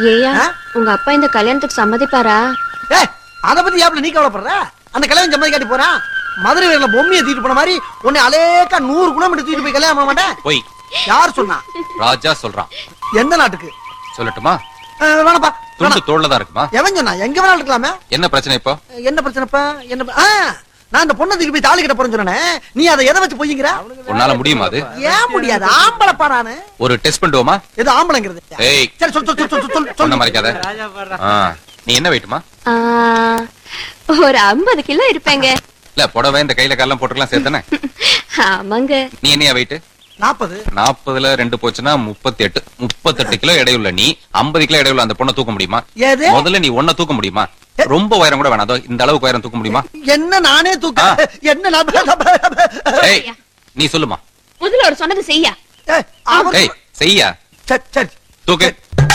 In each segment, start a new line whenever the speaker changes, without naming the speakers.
ஏயா
ஆ?
உங்க அப்பா இந்த கல்யாணத்துக்கு சம்மதிப்பாரா
ஏய் அத பத்தி ஏப்ல நீ கவலைப்படுற அந்த கல்யாணம் சம்மதி காட்டி போறான் மதுரை வீரல பொம்மையை தூக்கிட்டு போன மாதிரி உன்னை அலேக்கா நூறு கிலோமீட்டர் தூக்கிட்டு போய் கல்யாணம் பண்ண மாட்டேன்
போய்
யார் சொன்னா
ராஜா சொல்றான்
எந்த நாட்டுக்கு
சொல்லட்டுமா
அஹ், வேணாப்பா
துண்டு
வேணாம்.
தோல்ல தான் இருக்குமா
எவன் சொன்னா எங்க வேணாலும் இருக்கலாமே
என்ன பிரச்சனை இப்போ
என்ன பிரச்சனைப்பா என்ன ப- ஆ, நான் இந்த பொண்ணை தூக்கி போய் தாலி கட்ட போறேன்னு சொன்னேனே நீ அதை எதை வச்சு பொய்ங்கிற
உன்னால முடியுமா அது
ஏன் முடியாது ஆம்பளைப்பா நானு
ஒரு டெஸ்ட் பண்ணுவோமா
எது ஆம்பளைங்கிறது
ஏய்
சரி சொல் சொல் சொல் சொல் சொல்
சொன்ன
சொல்
மறைக்காத ஆ, நீ என்ன வெயிட்டுமா
ஆ, ஒரு ஐம்பது கிலோ இருப்பேங்க
இல்ல புடவை இந்த கையில காலம் போட்டுக்கலாம் சேர்த்தானே
ஆமாங்க
நீ என்னையா வெயிட்
நாற்பது
நாற்பதுல ரெண்டு போச்சுன்னா முப்பத்தி எட்டு முப்பத்தெட்டு கிலோ எடையுள்ள நீ ஐம்பது கிலோ எடையுள்ள அந்த பொண்ணை தூக்க முடியுமா
ஏது
முதல்ல நீ ஒன்ன தூக்க முடியுமா ரொம்ப உயரம் கூட வேணாம் அதோ இந்த அளவுக்கு உயரம் தூக்க முடியுமா
என்ன நானே தூக்க
ஆ.
என்ன நான்
ஏய் நீ சொல்லுமா
முதல்ல ஒரு சொன்னது செய்யா
ஏய், அவன்
ஏய் செய்யா
சரி சரி
தூக்கு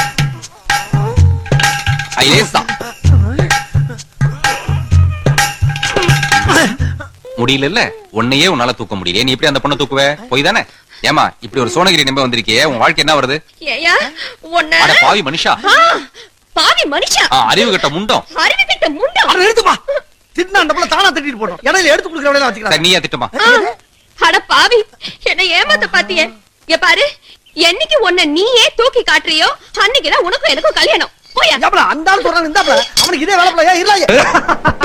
ஐயேசா முடியல இல்ல உன்னையே உன்னால தூக்க முடியல நீ எப்படி அந்த பொண்ணை தூக்குவ போய் தானே ஏமா இப்படி ஒரு சோனகிரி நம்ப வந்திருக்கியே உன் வாழ்க்கை என்ன வருது
ஏயா உன்ன
அட பாவி மனுஷா
ஆ, பாவி மனுஷா
ஆ, அறிவு கட்ட முண்டம்
அறிவு கிட்ட முண்டம்
அவனை எடுத்துப்பா திட்டினா அந்த புள்ள தானா திட்டிட்டு போட்டோம் இடையில எடுத்து கொடுக்குற வேலையில
சரி
வச்சுக்கிறான்
நீயா திட்டுமா
ஆ, அட பாவி என்ன ஏமாத்த பாத்தியே இங்க பாரு என்னைக்கு உன்னை நீயே தூக்கி காட்டுறியோ அன்னைக்குதான் உனக்கும் எனக்கும் கல்யாணம் போயா
ஏப்பல அந்த ஆள் சொல்றான் இந்த அவனுக்கு இதே வேலை ஏன் இல்ல